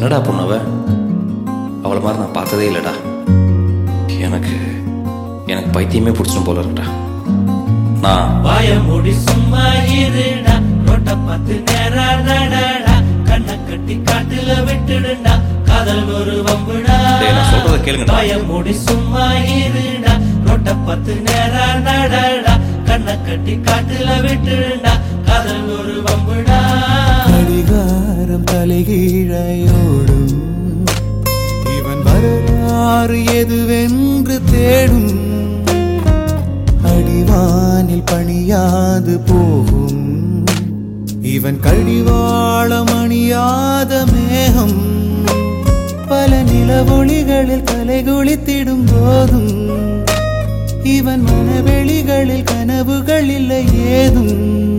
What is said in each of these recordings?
என்னடா பொண்ணவ அவளை மாதிரி நான் பார்த்ததே இல்லைடா எனக்கு எனக்கு பைத்தியமே பிடிச்சிடும் போல இருக்குடா நான் வாய மூடி சும்மா இருடா ரோட்ட பார்த்து நேரா நடடா கண்ணை கட்டி காட்டுல விட்டுடுண்டா காதல் ஒரு வம்புடா டேய், நான் சொல்றத கேளுங்கடா. வாய மூடி சும்மா இருடா ரோட்ட பார்த்து நேரா நடடா கண்ணை கட்டி காட்டுல விட்டுடுண்டா காதல் ஒரு வம்புடா கடிகாரம் தலைகீழையோடும் இவன் வரலாறு எதுவென்று தேடும் அடிவானில் பணியாது போகும் இவன் கடிவாளம் அணியாத மேகம் பல நிலவொளிகளில் கலைகுளித்திடும் போதும் இவன் மனவெளிகளில் கனவுகள் இல்லை ஏதும்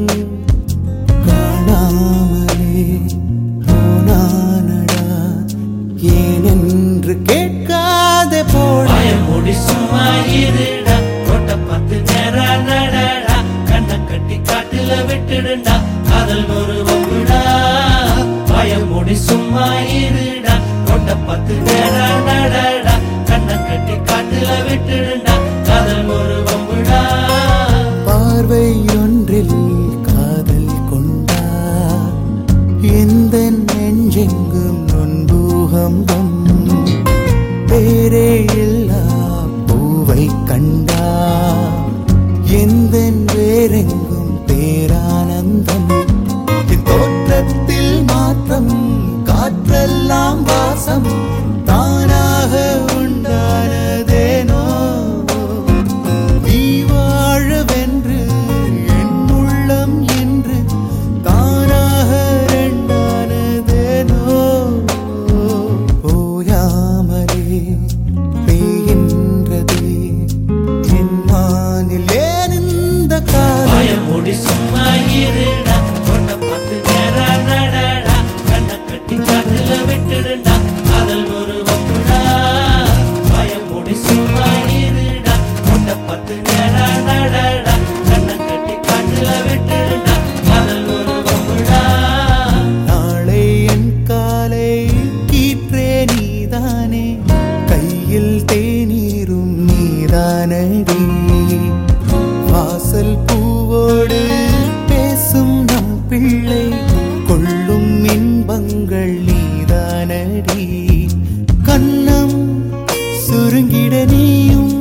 காணாமலே போனானடா ஏனென்று கேட்காதே போட வாய மூடி சும்மா இருடா ரோட்ட பார்த்து நேரா நடடா கண்ணை கட்டி காட்டுல விட்டுடுண்டா காதல் ஒரு வம்புடா வாய மூடி சும்மா இருடா ரோட்ட பார்த்து நேரா நடடா கண்ணை கட்டி காட்டுல விட்டுடுண்டா காதல் ஒரு வம்புடா பார்வை ஒன்றில் காதல் கொண்டா எந்த நெஞ்செங்கும் நொன்பூகம்பம் பேரே இல்லா பூவை கண்டா எந்த வேறெங்கும் பேரானந்தம் என் தோற்றத்தில் மாற்றம் காற்றெல்லாம் வாசம் தானாக உண்டானதேனோ நீ வாழவென்று என் உள்ளம் என்று தானாக ரெண்டானதேனோ ஓயாமலே பெய்கின்றதே என் மானில் ஏன் இந்த காலம் வாய மூடி சும்மா இருடா ரோட்ட பார்த்து நேரா நடடா கண்ணை கட்டி காட்டுல விட்டுடுண்டா காதல் ஒரு வம்புடா வாய மூடி சும்மா இருடா ரோட்ட பார்த்து நேரா நடடா கண்ணை கட்டி காட்டுல விட்டுடுண்டா காதல் ஒரு வம்புடா நாளை என் காலை கீற்றே நீதானே கையில் தேநீரும் நீதானடி வாசல் பூவோடு பேசும் நம் பிள்ளை கொள்ளும் இன்பங்கள் நீதானடி கண்ணம் சுருங்கிட நீயும்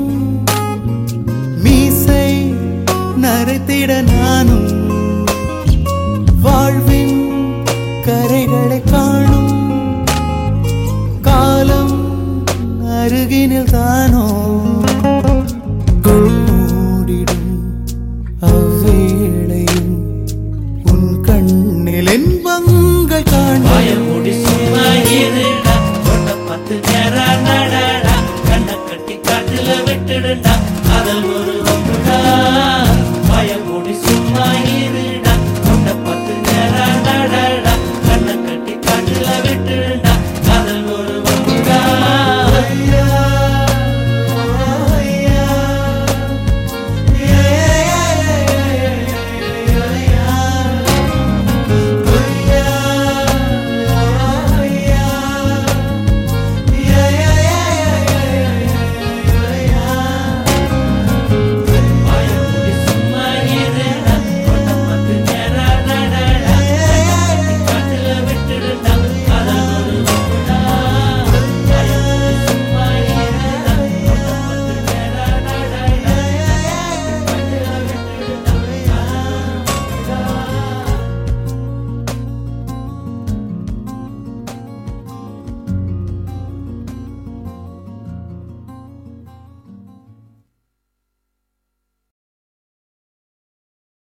மீசை நரைத்திட நானும் வாழ்வின் கரைகளை காணும் காலம் அருகினில் தானோ மூடிடும் அவ்வேளையும் உன் கண்ணில் இன்பங்கள் காணும் வாய மூடி சும்மா இருடா ரோட்ட பார்த்து நேரா நடடா கண்ணை கட்டி காட்டுல விட்டுடுண்டா காதல் ஒரு